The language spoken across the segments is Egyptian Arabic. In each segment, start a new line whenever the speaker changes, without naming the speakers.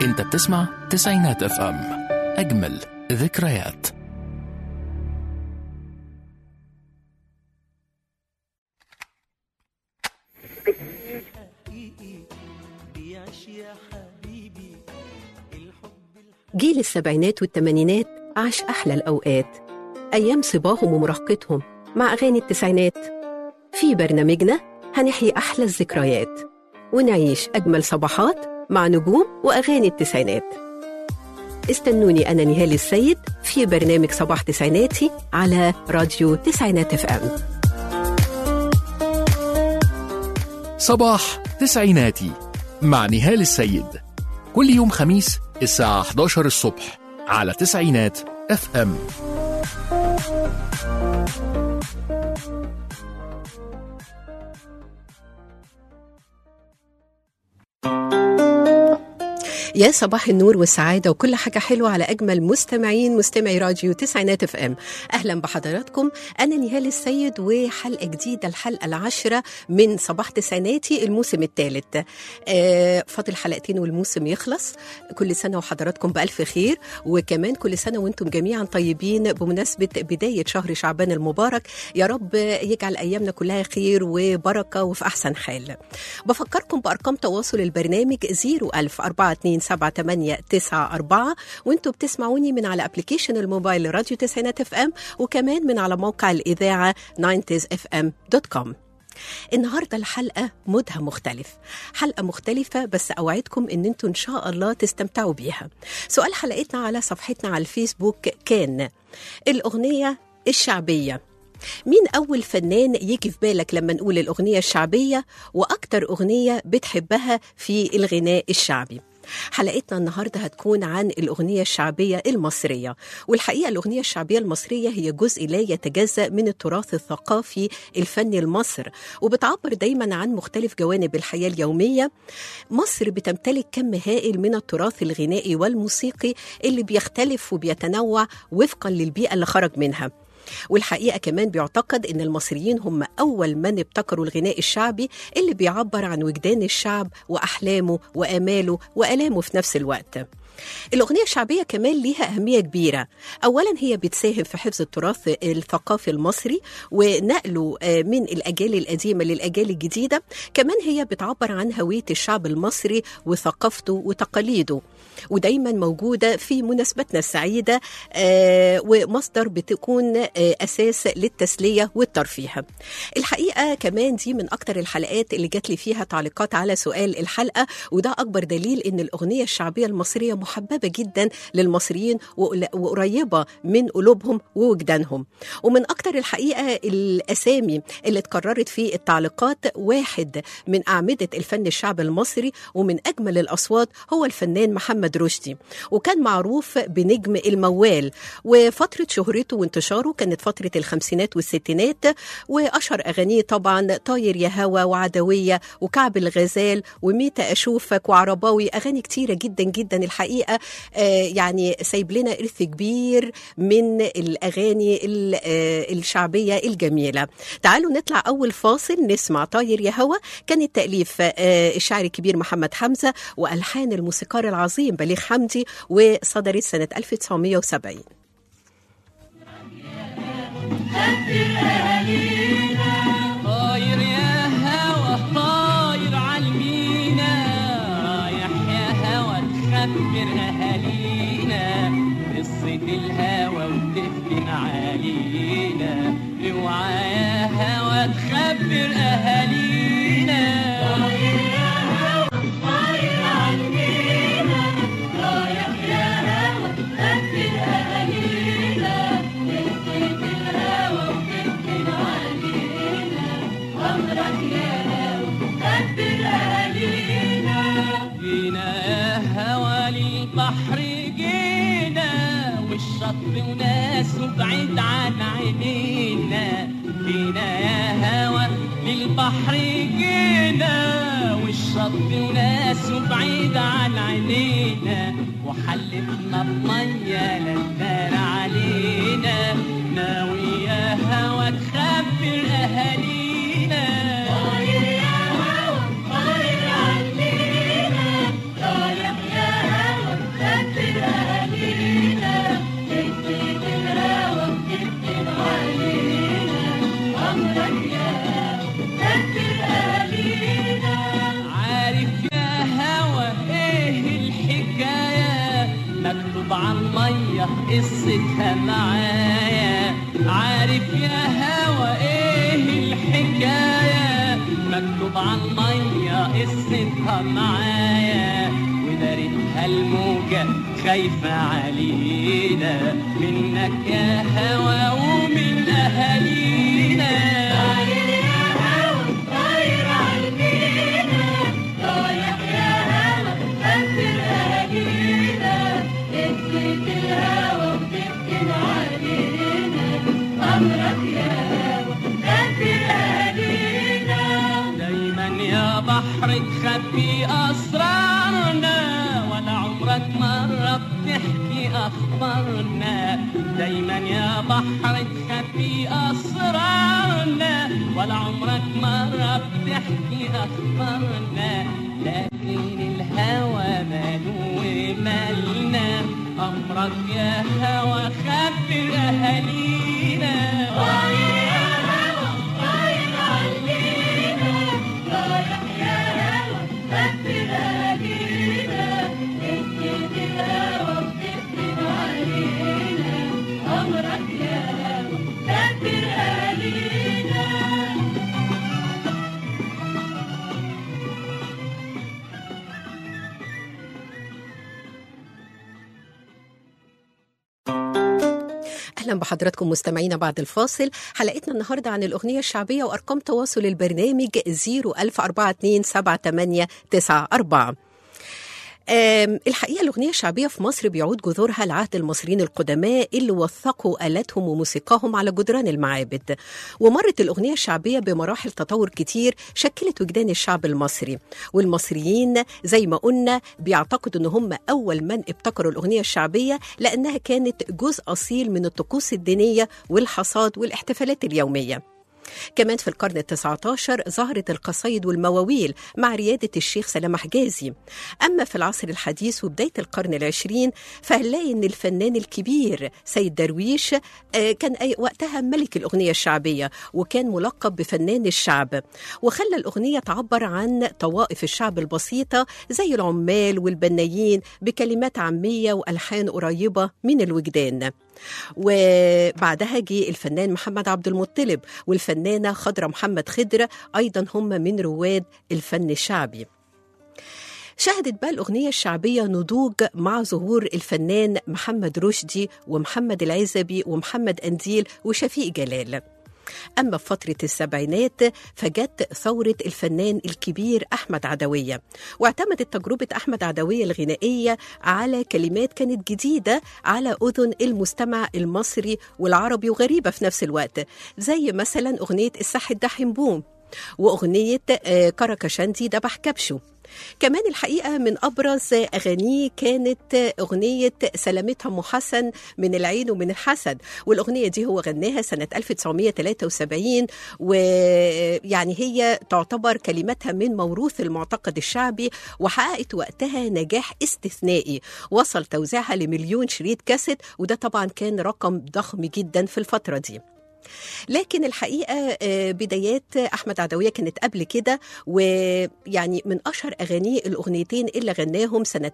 انت بتسمع تسعينات اف ام اجمل ذكريات
جيل السبعينات والثمانينات عاش أحلى الأوقات أيام صباهم ومراهقتهم مع أغاني التسعينات في برنامجنا هنحيي أحلى الذكريات ونعيش أجمل صباحات مع نجوم وأغاني التسعينات استنوني أنا نهال السيد في برنامج صباح تسعيناتي على راديو تسعينات اف ام
صباح تسعيناتي مع نهال السيد كل يوم خميس الساعة 11 الصبح على تسعينات اف ام
يا صباح النور والسعادة وكل حاجة حلوة على أجمل مستمعين مستمعي راديو تسعينات اف ام أهلا بحضراتكم أنا نهال السيد وحلقة جديدة الحلقة العاشرة من صباح تسعيناتي الموسم الثالث آه فاضل حلقتين والموسم يخلص كل سنة وحضراتكم بألف خير وكمان كل سنة وانتم جميعا طيبين بمناسبة بداية شهر شعبان المبارك يا رب يجعل أيامنا كلها خير وبركة وفي أحسن حال بفكركم بأرقام تواصل البرنامج 01000 427 7894 وانتوا بتسمعوني من على ابلكيشن الموبايل راديو تسعينات اف ام وكمان من على موقع الإذاعة 90sfm.com النهارده الحلقه مودها مختلف حلقه مختلفه بس اوعدكم ان انتوا ان شاء الله تستمتعوا بيها سؤال حلقتنا على صفحتنا على الفيسبوك كان الاغنيه الشعبيه مين أول فنان يجي في بالك لما نقول الأغنية الشعبية وأكتر أغنية بتحبها في الغناء الشعبي حلقتنا النهارده هتكون عن الاغنيه الشعبيه المصريه والحقيقه الاغنيه الشعبيه المصريه هي جزء لا يتجزا من التراث الثقافي الفني لمصر وبتعبر دايما عن مختلف جوانب الحياه اليوميه مصر بتمتلك كم هائل من التراث الغنائي والموسيقي اللي بيختلف وبيتنوع وفقا للبيئه اللي خرج منها والحقيقه كمان بيعتقد ان المصريين هم اول من ابتكروا الغناء الشعبي اللي بيعبر عن وجدان الشعب واحلامه واماله والامه في نفس الوقت الأغنية الشعبية كمان ليها أهمية كبيرة أولا هي بتساهم في حفظ التراث الثقافي المصري ونقله من الأجيال القديمة للأجيال الجديدة كمان هي بتعبر عن هوية الشعب المصري وثقافته وتقاليده ودايما موجودة في مناسبتنا السعيدة ومصدر بتكون أساس للتسلية والترفيه الحقيقة كمان دي من أكتر الحلقات اللي جات لي فيها تعليقات على سؤال الحلقة وده أكبر دليل إن الأغنية الشعبية المصرية محببة جدا للمصريين وقريبة من قلوبهم ووجدانهم ومن أكتر الحقيقة الأسامي اللي اتكررت في التعليقات واحد من أعمدة الفن الشعبي المصري ومن أجمل الأصوات هو الفنان محمد رشدي وكان معروف بنجم الموال وفترة شهرته وانتشاره كانت فترة الخمسينات والستينات وأشهر أغانيه طبعا طاير يا هوا وعدوية وكعب الغزال وميتا أشوفك وعرباوي أغاني كتيرة جدا جدا الحقيقة آه يعني سايب لنا إرث كبير من الأغاني آه الشعبية الجميلة تعالوا نطلع أول فاصل نسمع طاير يا هوا كان التأليف آه الشاعر الكبير محمد حمزة وألحان الموسيقار العظيم بليغ حمدي وصدرت سنة 1970
طاير يا هوا طاير عالمينا رايح يا هوا تخبر اهالينا قصة الهوى وتفتن علينا اوعى يا هوا تخبر اهالينا طاير يا هوا طاير عالمينا رايح يا هوا تخبر اهالينا قصة الهوى وتفتن علينا أمرك يا هوا كبر أهالينا جينا يا هوا للبحر جينا والشط وناسه بعيد عن عينينا جينا يا هوا للبحر جينا والشط وناسه بعيد عن عينينا وحلفنا بمية للنار علينا ناوي يا هوا تخبر أهالينا طاير يا هوا طاير علينا رايح يا هوا عن مية قصتها معايا عارف يا هوا ايه الحكاية مكتوب عن مية قصتها معايا ودارتها الموجة خايفة علينا منك يا هوا ومن أهالينا دايما يا بحر تخبي اسرارنا ولا عمرك مره بتحكي اخبارنا دايما يا بحر تخبي اسرارنا ولا عمرك مره بتحكي اخبارنا لكن الهوى ماله مالنا امرك يا هوى خبر اهالينا
اهلا بحضراتكم مستمعينا بعد الفاصل حلقتنا النهارده عن الاغنيه الشعبيه وارقام تواصل البرنامج 010427894 آم، الحقيقه الاغنيه الشعبيه في مصر بيعود جذورها لعهد المصريين القدماء اللي وثقوا الاتهم وموسيقاهم على جدران المعابد ومرت الاغنيه الشعبيه بمراحل تطور كتير شكلت وجدان الشعب المصري والمصريين زي ما قلنا بيعتقدوا ان هم اول من ابتكروا الاغنيه الشعبيه لانها كانت جزء اصيل من الطقوس الدينيه والحصاد والاحتفالات اليوميه كمان في القرن التسعة عشر ظهرت القصايد والمواويل مع ريادة الشيخ سلام حجازي أما في العصر الحديث وبداية القرن العشرين فهنلاقي أن الفنان الكبير سيد درويش آه، كان أي وقتها ملك الأغنية الشعبية وكان ملقب بفنان الشعب وخلى الأغنية تعبر عن طوائف الشعب البسيطة زي العمال والبنايين بكلمات عامية وألحان قريبة من الوجدان وبعدها جه الفنان محمد عبد المطلب والفنانة خضرة محمد خضر أيضا هم من رواد الفن الشعبي شهدت بقى الأغنية الشعبية نضوج مع ظهور الفنان محمد رشدي ومحمد العزبي ومحمد أنديل وشفيق جلال أما في فترة السبعينات فجت ثورة الفنان الكبير أحمد عدوية واعتمدت تجربة أحمد عدوية الغنائية على كلمات كانت جديدة على أذن المستمع المصري والعربي وغريبة في نفس الوقت زي مثلا أغنية السح الدحم بوم وأغنية آه، كركشندي دبح كبشه كمان الحقيقة من أبرز أغانيه كانت أغنية سلامتها أم حسن من العين ومن الحسد والأغنية دي هو غناها سنة 1973 ويعني هي تعتبر كلماتها من موروث المعتقد الشعبي وحققت وقتها نجاح استثنائي وصل توزيعها لمليون شريط كاسيت وده طبعا كان رقم ضخم جدا في الفترة دي لكن الحقيقه آه، بدايات احمد عدويه كانت قبل كده ويعني من اشهر اغانيه الاغنيتين اللي غناهم سنه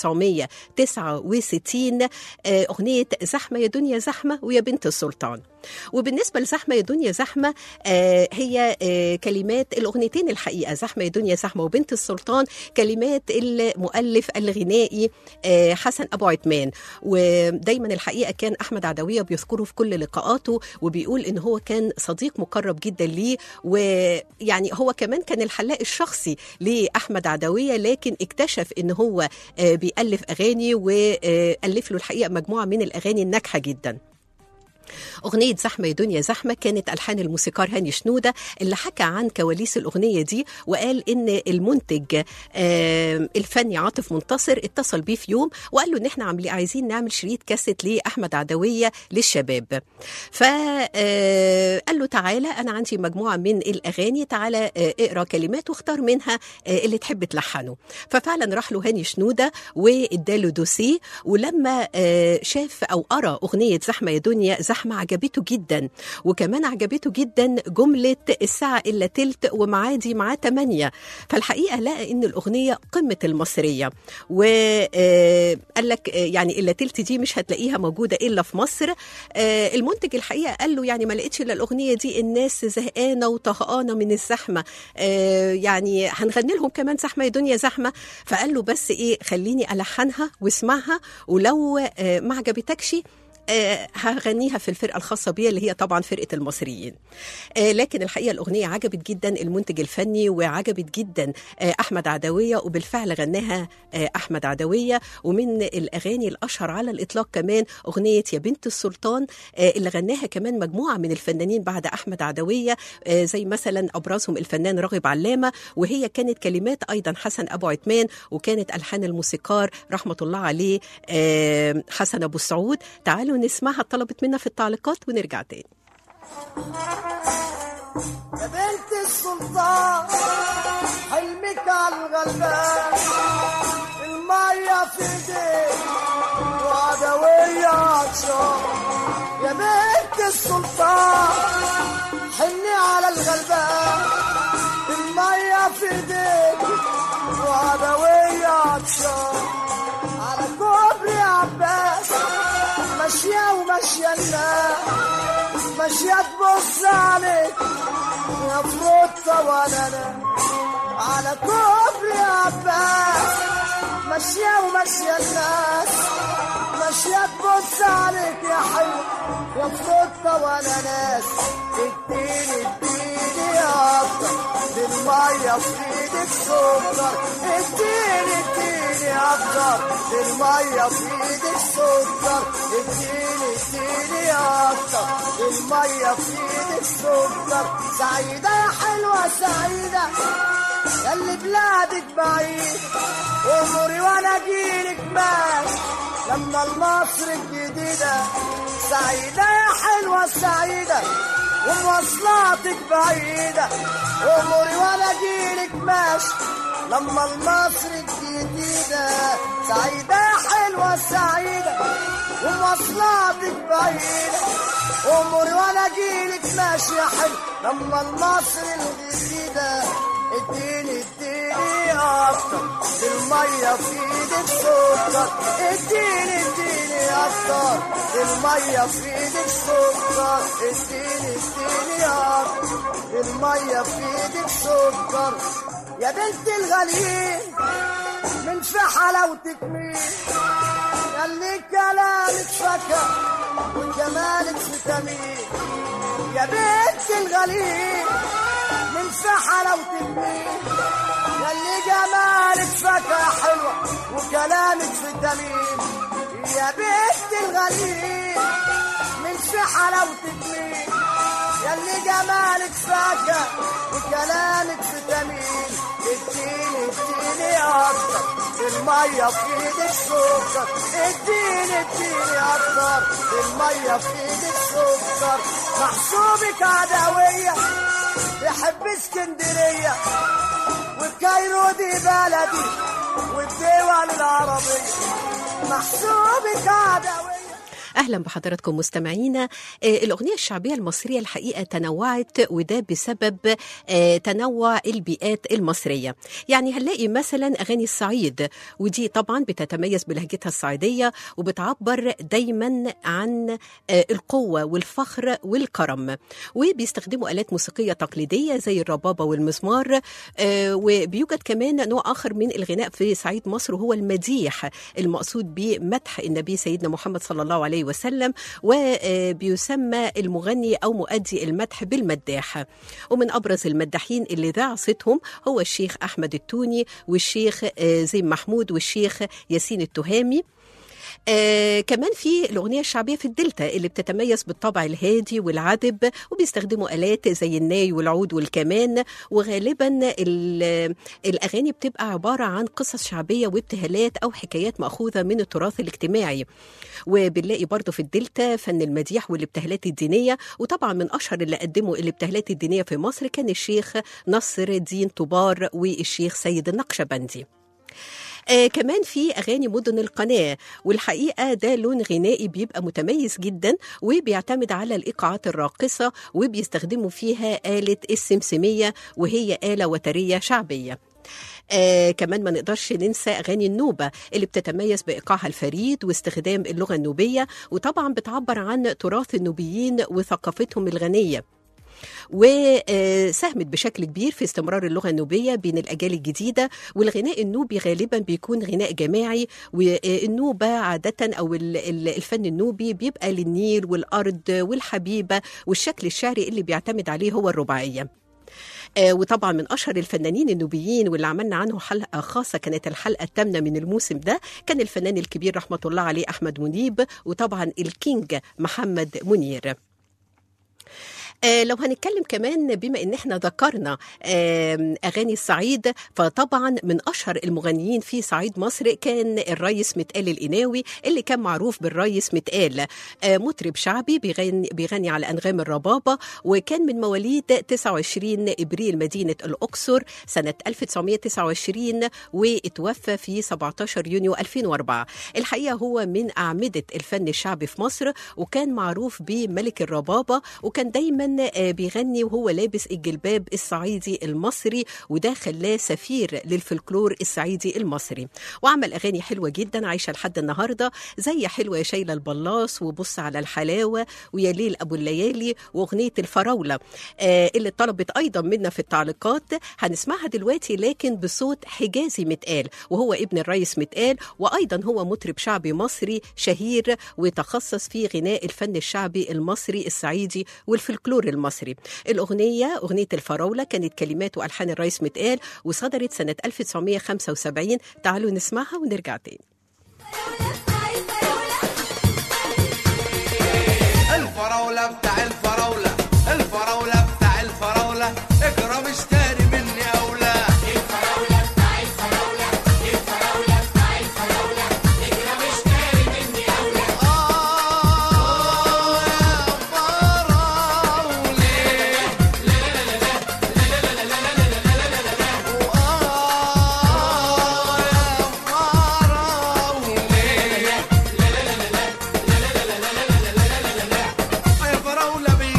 1969 آه، اغنيه زحمه يا دنيا زحمه ويا بنت السلطان وبالنسبه لزحمه يا دنيا زحمه آه، هي آه، كلمات الاغنيتين الحقيقه زحمه يا دنيا زحمه وبنت السلطان كلمات المؤلف الغنائي آه، حسن ابو عثمان ودايما الحقيقه كان احمد عدويه بيذكره في كل لقاءاته وبيقول ان هو كان صديق مقرب جدا ليه ويعني هو كمان كان الحلاق الشخصي لاحمد عدويه لكن اكتشف ان هو آه، بيالف اغاني والف له الحقيقه مجموعه من الاغاني الناجحه جدا أغنية زحمة يا دنيا زحمة كانت ألحان الموسيقار هاني شنودة اللي حكى عن كواليس الأغنية دي وقال إن المنتج آه، الفني عاطف منتصر اتصل بيه في يوم وقال له إن إحنا عاملين عايزين نعمل شريط كاسيت لأحمد عدوية للشباب فقال له تعالى أنا عندي مجموعة من الأغاني تعالى آه، اقرأ كلمات واختار منها آه، اللي تحب تلحنه ففعلا راح له هاني شنودة واداله دوسيه ولما آه، شاف أو قرأ أغنية زحمة يا دنيا زحمة الزحمة عجبته جدا وكمان عجبته جدا جملة الساعة إلا تلت ومعادي معاه تمانية فالحقيقة لقى إن الأغنية قمة المصرية وقال لك آه، يعني إلا تلت دي مش هتلاقيها موجودة إلا في مصر آه، المنتج الحقيقة قال له يعني ما لقيتش إلا الأغنية دي الناس زهقانة وطهقانة من الزحمة آه، يعني هنغني لهم كمان زحمة يا دنيا زحمة فقال له بس إيه خليني ألحنها واسمعها ولو آه، ما عجبتكش آه، هغنيها في الفرقة الخاصة بيا اللي هي طبعا فرقة المصريين آه، لكن الحقيقة الأغنية عجبت جدا المنتج الفني وعجبت جدا آه، أحمد عدوية وبالفعل غناها آه، أحمد عدوية ومن الأغاني الأشهر على الإطلاق كمان أغنية يا بنت السلطان آه، اللي غناها كمان مجموعة من الفنانين بعد أحمد عدوية آه، زي مثلا أبرزهم الفنان راغب علامة وهي كانت كلمات أيضا حسن أبو عثمان وكانت ألحان الموسيقار رحمة الله عليه آه، حسن أبو سعود تعالوا نسمعها طلبت منا في التعليقات ونرجع تاني
يا بنت السلطان حلمك على الغلبان المية في ايديك وعدوية عطشان يا بنت السلطان حني على الغلبان المية في ايديك وعدوية عطشان على كوبري عباس ماشية وماشية الناس ماشية تبص عليك يا فروتة وانا انا على كوبري عباس ماشية وماشية الناس ماشية تبص عليك يا حلو يا فروتة وانا ناس اديني اديني يا اكتر بالمية في ايدك سكر اديني اديني اكتر بالمية في ايدك سكر اديني اديني اكتر بالمية في ايدك سكر سعيدة يا حلوة سعيدة ياللي بلادك بعيد اموري وانا اجيلك ماشي لما المصر الجديدة سعيدة يا حلوة سعيدة ومواصلاتك بعيدة اموري وانا اجيلك ماشي لما المصر الجديدة سعيدة يا حلوة سعيدة ومواصلاتك بعيدة اموري وانا اجيلك ماشي يا حلو لما المصر الجديدة اديني اديني اكتر المية في ايدك سكر اديني اديني اكتر المية في ايدك سكر اديني اديني اكتر المية في ايدك سكر يا بنت الغاليين من في حلاوتك مين ياللي كلامك فكر وجمالك فيتامين يا بنت الغاليين من في حلاوتك مين ياللي جمالك فاكهة حلوة وكلامك فيتامين يا بنت الغالين من في حلاوتك مين ياللي جمالك فاكهة وكلامك فيتامين اديني اديني اكتر المية في ايدك سكر اديني اديني اكتر المية في ايدك سكر محسوبك عدوية يحب اسكندرية والكايرو دي بلدي والدول العربية محسوبك عدوية
اهلا بحضراتكم مستمعينا آه، الاغنيه الشعبيه المصريه الحقيقه تنوعت وده بسبب آه، تنوع البيئات المصريه يعني هنلاقي مثلا اغاني الصعيد ودي طبعا بتتميز بلهجتها الصعيديه وبتعبر دايما عن آه، القوه والفخر والكرم وبيستخدموا الات موسيقيه تقليديه زي الربابه والمزمار آه، وبيوجد كمان نوع اخر من الغناء في صعيد مصر وهو المديح المقصود بمدح النبي سيدنا محمد صلى الله عليه وسلم وبيسمى المغني او مؤدي المدح بالمداح ومن ابرز المداحين اللي ذاع صيتهم هو الشيخ احمد التوني والشيخ آه، زين محمود والشيخ ياسين التهامي آه كمان في الأغنية الشعبية في الدلتا اللي بتتميز بالطبع الهادي والعذب وبيستخدموا آلات زي الناي والعود والكمان وغالبا ال- الأغاني بتبقى عبارة عن قصص شعبية وابتهالات أو حكايات مأخوذة من التراث الاجتماعي وبنلاقي برضه في الدلتا فن المديح والابتهالات الدينية وطبعا من أشهر اللي قدموا الابتهالات الدينية في مصر كان الشيخ نصر الدين طبار والشيخ سيد النقشبندي آه كمان في اغاني مدن القناه والحقيقه ده لون غنائي بيبقى متميز جدا وبيعتمد على الايقاعات الراقصه وبيستخدموا فيها اله السمسميه وهي اله وتريه شعبيه آه كمان ما نقدرش ننسى اغاني النوبه اللي بتتميز بايقاعها الفريد واستخدام اللغه النوبيه وطبعا بتعبر عن تراث النوبيين وثقافتهم الغنيه وساهمت بشكل كبير في استمرار اللغة النوبية بين الأجيال الجديدة والغناء النوبي غالبا بيكون غناء جماعي والنوبة عادة أو ال- ال- الفن النوبي بيبقى للنيل والأرض والحبيبة والشكل الشعري اللي بيعتمد عليه هو الرباعية آه، وطبعا من اشهر الفنانين النوبيين واللي عملنا عنه حلقه خاصه كانت الحلقه الثامنه من الموسم ده كان الفنان الكبير رحمه الله عليه احمد منيب وطبعا الكينج محمد منير آه لو هنتكلم كمان بما ان احنا ذكرنا آه اغاني الصعيد فطبعا من اشهر المغنيين في صعيد مصر كان الريس متقال القناوي اللي كان معروف بالريس متقال آه مطرب شعبي بيغني, بيغني على انغام الربابه وكان من مواليد 29 ابريل مدينه الاقصر سنه 1929 واتوفى في 17 يونيو 2004 الحقيقه هو من اعمده الفن الشعبي في مصر وكان معروف بملك الربابه وكان دايما آه، بيغني وهو لابس الجلباب الصعيدي المصري وده خلاه سفير للفلكلور الصعيدي المصري وعمل اغاني حلوه جدا عايشه لحد النهارده زي حلوه يا شايله البلاص وبص على الحلاوه ويا ليل ابو الليالي واغنيه الفراوله آه، اللي طلبت ايضا منا في التعليقات هنسمعها دلوقتي لكن بصوت حجازي متقال وهو ابن الريس متقال وايضا هو مطرب شعبي مصري شهير وتخصص في غناء الفن الشعبي المصري الصعيدي والفلكلور المصري الأغنية أغنية الفراولة كانت كلمات وألحان الرئيس متقال وصدرت سنة 1975 تعالوا نسمعها ونرجع تاني
الفراولة بتاع الفراولة الفراولة بتاع الفراولة اجرى مشتري مني أولى آه يا فراولة وآه يا فراولة يا فراولة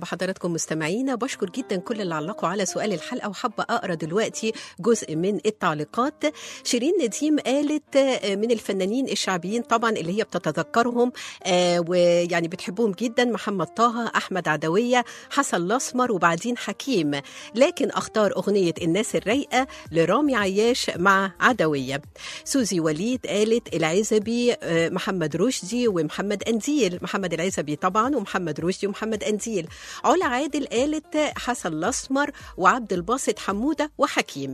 بحضراتكم مستمعينا بشكر جدا كل اللي علقوا على سؤال الحلقه وحابه اقرا دلوقتي جزء من التعليقات شيرين نديم قالت آه، من الفنانين الشعبيين طبعا اللي هي بتتذكرهم آه، ويعني بتحبهم جدا محمد طه احمد عدويه حسن الاسمر وبعدين حكيم لكن اختار اغنيه الناس الرايقه لرامي عياش مع عدويه سوزي وليد قالت العزبي آه، محمد رشدي ومحمد انديل محمد العزبي طبعا ومحمد رشدي ومحمد انديل علا عادل قالت حسن الاسمر وعبد الباسط حموده وحكيم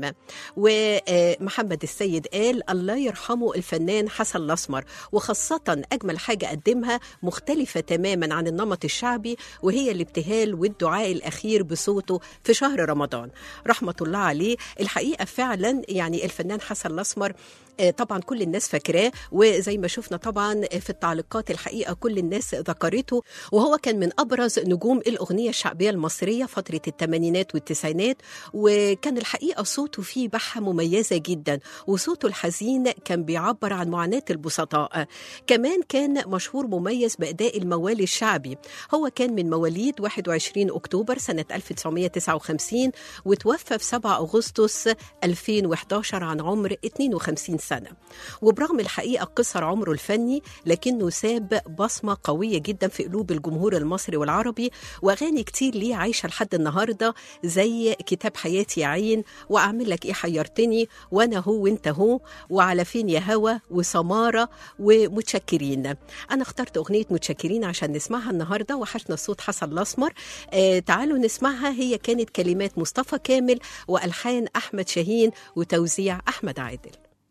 ومحمد السيد قال الله يرحمه الفنان حسن الاسمر وخاصه اجمل حاجه قدمها مختلفه تماما عن النمط الشعبي وهي الابتهال والدعاء الاخير بصوته في شهر رمضان رحمه الله عليه الحقيقه فعلا يعني الفنان حسن الاسمر آه، طبعا كل الناس فاكراه وزي ما شفنا طبعا في التعليقات الحقيقه كل الناس ذكرته وهو كان من ابرز نجوم الاغنيه الشعبيه المصريه فتره الثمانينات والتسعينات وكان الحقيقه صوته فيه بحه مميزه جدا وصوته الحزين كان بيعبر عن معاناه البسطاء كمان كان مشهور مميز باداء الموالي الشعبي هو كان من مواليد 21 اكتوبر سنه 1959 وتوفى في 7 اغسطس 2011 عن عمر 52 سنه وبرغم الحقيقه قصر عمره الفني لكنه ساب بصمه قويه جدا في قلوب الجمهور المصري والعربي واغاني كتير ليه عايشه لحد النهارده زي كتاب حياتي يا عين واعمل لك ايه حيرتني وانا هو وانت هو وعلى فين يا هوا وسماره ومتشكرين انا اخترت اغنيه متشكرين عشان نسمعها النهارده وحشنا الصوت حسن الاسمر آه تعالوا نسمعها هي كانت كلمات مصطفى كامل والحان احمد شاهين وتوزيع احمد عادل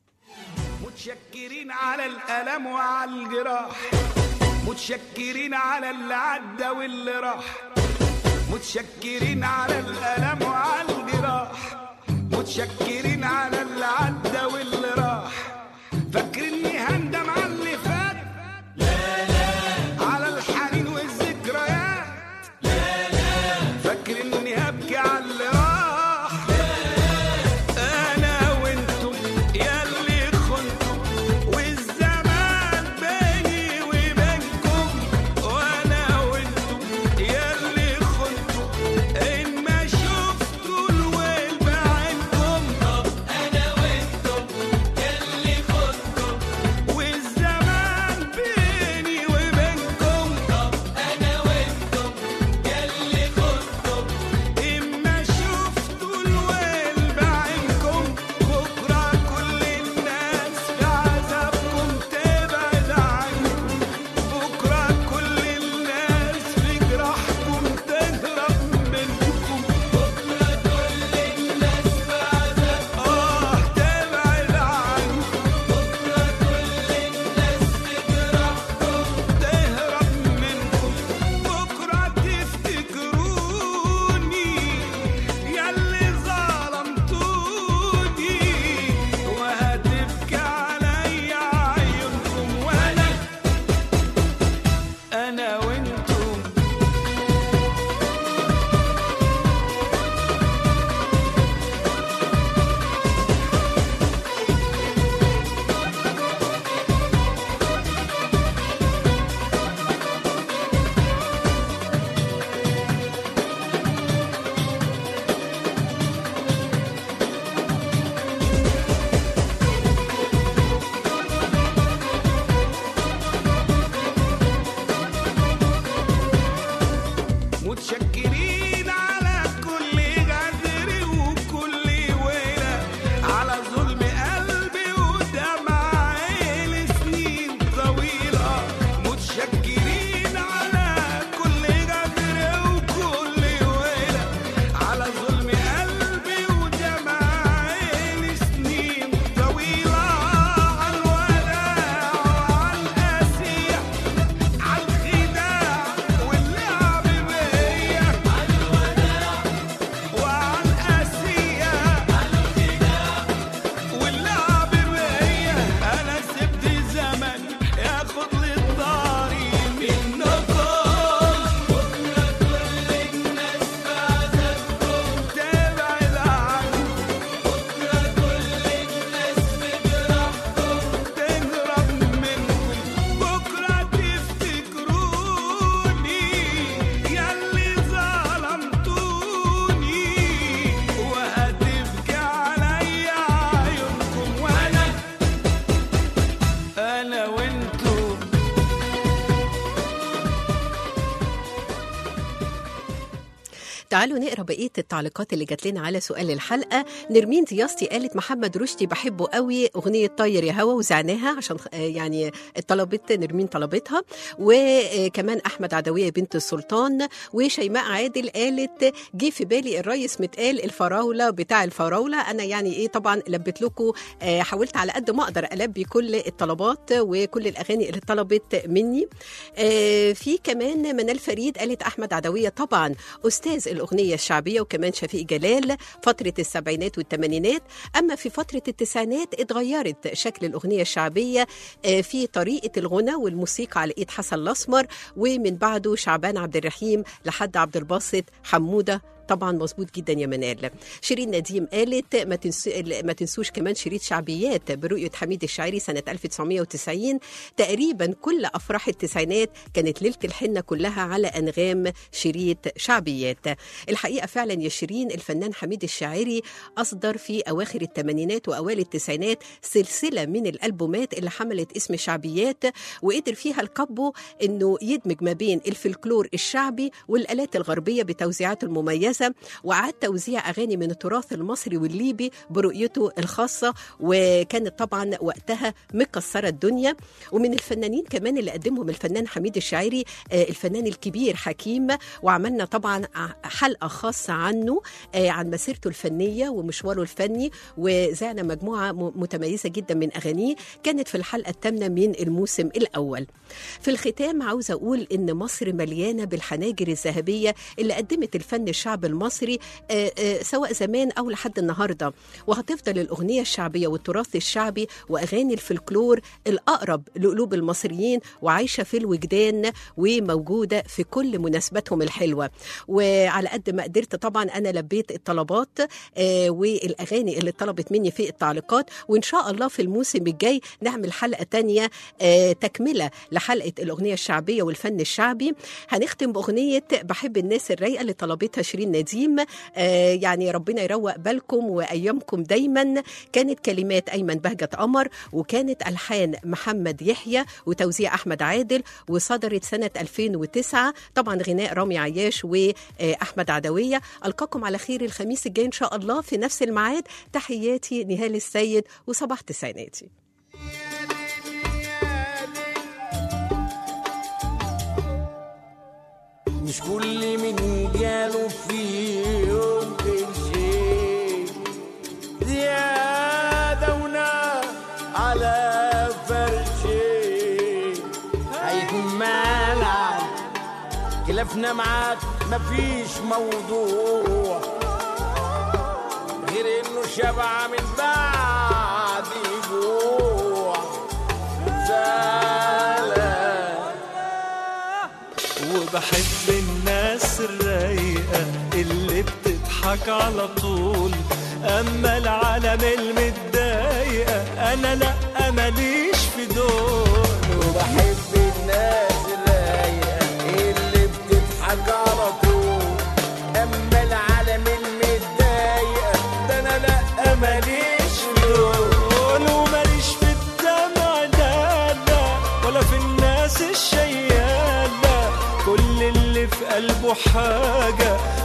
متشكرين على الألم وعلى الجراح متشكرين على اللي عدى واللي راح متشكرين على الألم وعلى الجراح متشكرين على اللي عدى واللي راح فاكرني هندم على اللي فات لا لا على الحنين والذكريات لا لا فاكرني هبكي على اللي راح انا وانتم ياللي خنتم والزمان بيني وبينكم وانا وانتم ياللي خنتم ان ما شفتوا الويل بعينكم طب انا
تعالوا نقرا بقيه التعليقات اللي جات لنا على سؤال الحلقه نرمين دياستي قالت محمد رشدي بحبه قوي اغنيه طاير يا هوا وزعناها عشان آه، يعني طلبت نرمين طلبتها وكمان احمد عدويه بنت السلطان وشيماء عادل قالت جه في بالي الريس متقال الفراوله بتاع الفراوله انا يعني ايه طبعا لبيت لكم آه، حاولت على قد ما اقدر البي كل الطلبات وكل الاغاني اللي طلبت مني آه، في كمان منال فريد قالت احمد عدويه طبعا استاذ الاغنيه الشعبيه وكمان شفيق جلال فتره السبعينات والثمانينات اما في فتره التسعينات اتغيرت شكل الاغنيه الشعبيه آه، في طريقه الغنى والموسيقى على ايد حسن الاسمر ومن بعده شعبان عبد الرحيم لحد عبد الباسط حموده طبعا مظبوط جدا يا منال شيرين نديم قالت ما, تنسو ما تنسوش كمان شريط شعبيات برؤية حميد الشاعري سنة 1990 تقريبا كل أفراح التسعينات كانت ليلة الحنة كلها على أنغام شريط شعبيات الحقيقة فعلا يا شيرين الفنان حميد الشاعري أصدر في أواخر الثمانينات وأوائل التسعينات سلسلة من الألبومات اللي حملت اسم شعبيات وقدر فيها الكابو أنه يدمج ما بين الفلكلور الشعبي والآلات الغربية بتوزيعاته المميزة وأعاد توزيع أغاني من التراث المصري والليبي برؤيته الخاصة وكانت طبعا وقتها مكسرة الدنيا ومن الفنانين كمان اللي قدمهم الفنان حميد الشاعري آه، الفنان الكبير حكيم وعملنا طبعا ع- حلقة خاصة عنه آه، عن مسيرته الفنية ومشواره الفني وزعنا مجموعة م- متميزة جدا من أغانيه كانت في الحلقة الثامنة من الموسم الأول في الختام عاوزة أقول إن مصر مليانة بالحناجر الذهبية اللي قدمت الفن الشعب المصري آه، آه، سواء زمان أو لحد النهاردة وهتفضل الأغنية الشعبية والتراث الشعبي وأغاني الفلكلور الأقرب لقلوب المصريين وعايشة في الوجدان وموجودة في كل مناسباتهم الحلوة وعلى قد ما قدرت طبعا أنا لبيت الطلبات آه، والأغاني اللي طلبت مني في التعليقات وإن شاء الله في الموسم الجاي نعمل حلقة تانية آه، تكملة لحلقة الأغنية الشعبية والفن الشعبي هنختم بأغنية بحب الناس الرايقة اللي طلبتها شيرين نديم آه، يعني ربنا يروق بالكم وأيامكم دايما كانت كلمات أيمن بهجة قمر وكانت ألحان محمد يحيى وتوزيع أحمد عادل وصدرت سنة 2009 طبعا غناء رامي عياش وأحمد عدوية ألقاكم على خير الخميس الجاي إن شاء الله في نفس الميعاد تحياتي نهال السيد وصباح تسعيناتي
مش كل من جاله في يوم شيء زيادة ونار على فرشي هيكون مالع خلافنا معاك مفيش موضوع غير انه شبع من بعد جوع زعلان
وبحب الناس الرايقة اللي بتضحك على طول أما العالم المتضايقة أنا لأ ماليش في دول
وبحب الناس الرايقة اللي بتضحك على طول أما العالم المتضايقة ده أنا لأ ماليش في دول
وماليش في الدمع لا لا ولا في الناس الشيالة كل اللي في قلبه حاجة